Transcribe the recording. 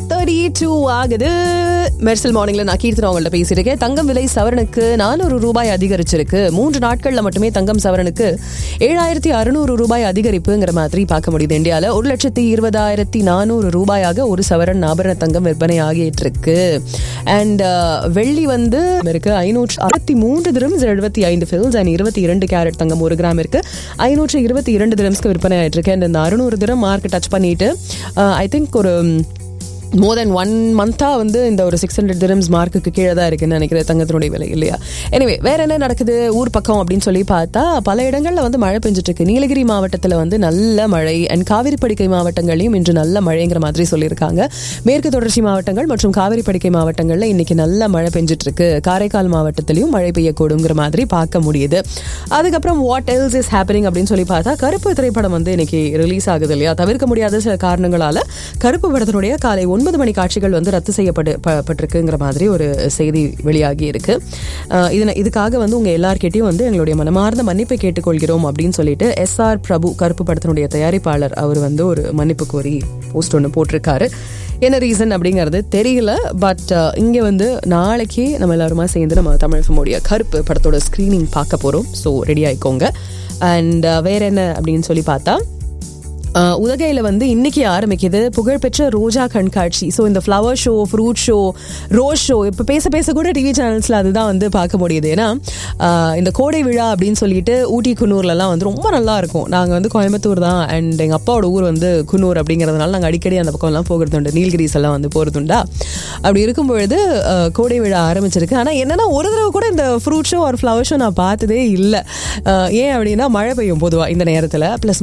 thirty two ஆகுது மெர்சல் மார்னிங்ல நான் கீர்த்தனா உங்கள்ட்ட பேசியிருக்கேன் தங்கம் விலை சவரனுக்கு நானூறு ரூபாய் அதிகரிச்சிருக்கு மூன்று நாட்கள்ல மட்டுமே தங்கம் சவரனுக்கு ஏழாயிரத்தி அறுநூறு ரூபாய் அதிகரிப்புங்கிற மாதிரி பார்க்க முடியுது இந்தியாவில் ஒரு லட்சத்தி இருபதாயிரத்தி நானூறு ரூபாயாக ஒரு சவரன் ஆபரண தங்கம் விற்பனை ஆகிட்டு இருக்கு அண்ட் வெள்ளி வந்து இருக்கு ஐநூற்று அறுபத்தி மூன்று திரம்ஸ் எழுபத்தி ஐந்து ஃபில்ஸ் அண்ட் இருபத்தி இரண்டு கேரட் தங்கம் ஒரு கிராம் இருக்கு ஐநூற்று இருபத்தி இரண்டு திரம்ஸ்க்கு விற்பனை ஆயிட்டு இருக்கு அண்ட் இந்த அறுநூறு திரம் மார்க் டச் பண்ணிட்டு ஐ திங்க் ஒரு மோர் தென் ஒன் மந்த்தாக வந்து இந்த ஒரு சிக்ஸ் ஹண்ட்ரட் திரம்ஸ் மார்க்குக்கு கீழே தான் இருக்குன்னு நினைக்கிறேன் தங்கத்தினுடைய விலை இல்லையா எனிவே வேற என்ன நடக்குது ஊர் பக்கம் அப்படின்னு சொல்லி பார்த்தா பல இடங்களில் வந்து மழை பெஞ்சிட்டு இருக்கு நீலகிரி மாவட்டத்தில் வந்து நல்ல மழை அண்ட் காவிரி படுக்கை மாவட்டங்களையும் இன்று நல்ல மழைங்கிற மாதிரி சொல்லியிருக்காங்க மேற்கு தொடர்ச்சி மாவட்டங்கள் மற்றும் காவிரி படுக்கை மாவட்டங்களில் இன்னைக்கு நல்ல மழை பெஞ்சிட்டு இருக்கு காரைக்கால் மாவட்டத்திலையும் மழை பெய்யக்கூடுங்கிற மாதிரி பார்க்க முடியுது அதுக்கப்புறம் வாட் எல்ஸ் இஸ் ஹேப்பனிங் அப்படின்னு சொல்லி பார்த்தா கருப்பு திரைப்படம் வந்து இன்னைக்கு ரிலீஸ் ஆகுது இல்லையா தவிர்க்க முடியாத சில காரணங்களால கருப்பு படத்தினுடைய காலை ஒன்பது மணி காட்சிகள் வந்து ரத்து செய்யப்பட்டு ப- பட்டிருக்குங்கிற மாதிரி ஒரு செய்தி வெளியாகி இருக்கு அஹ் இதன இதுக்காக வந்து உங்க எல்லார்கிட்டயும் வந்து எங்களுடைய மனமார்ந்த மன்னிப்பை கேட்டுக்கொள்கிறோம் அப்படின்னு சொல்லிட்டு எஸ் ஆர் பிரபு கருப்பு படத்தினுடைய தயாரிப்பாளர் அவர் வந்து ஒரு மன்னிப்பு கோரி போஸ்ட் ஒன்று போட்டிருக்காரு என்ன ரீசன் அப்படிங்கிறது தெரியல பட் இங்க வந்து நாளைக்கு நம்ம எல்லாருமா சேர்ந்து நம்ம தமிழ் ஃபிலிமோடைய கருப்பு படத்தோட ஸ்க்ரீனிங் பார்க்க போறோம் ஸோ ரெடி ஆயிக்கோங்க அண்ட் வேற என்ன அப்படின்னு சொல்லி பார்த்தா ஆஹ் உதகையில வந்து இன்னைக்கு ஆரம்பிக்குது புகழ்பெற்ற ரோஜா கண்காட்சி ஸோ இந்த flower show fruit show rose show இப்போ பேச பேச கூட டிவி சேனல்ஸ்ல அதுதான் வந்து பார்க்க முடியுது ஏன்னா ஆஹ் இந்த கோடை விழா அப்படின்னு சொல்லிட்டு ஊட்டி குன்னூர்லலாம் வந்து ரொம்ப நல்லா இருக்கும் நாங்கள் வந்து கோயம்புத்தூர் தான் அண்ட் எங்கள் அப்பாவோட ஊர் வந்து குன்னூர் அப்படிங்கிறதுனால நாங்கள் அடிக்கடி அந்த பக்கம்லாம் போகிறது உண்டு நீல்கிரிஸ் எல்லாம் வந்து போகிறதுண்டா அப்படி இருக்கும் பொழுது ஆஹ் கோடை விழா ஆரம்பிச்சிருக்கு ஆனால் என்னன்னா ஒரு தடவை கூட இந்த ஃப்ரூட் ஷோ ஒரு ஃப்ளவர் ஷோ நான் பார்த்ததே இல்லை ஏன் அப்படின்னா மழை பெய்யும் பொதுவாக இந்த நேரத்தில் ப்ளஸ்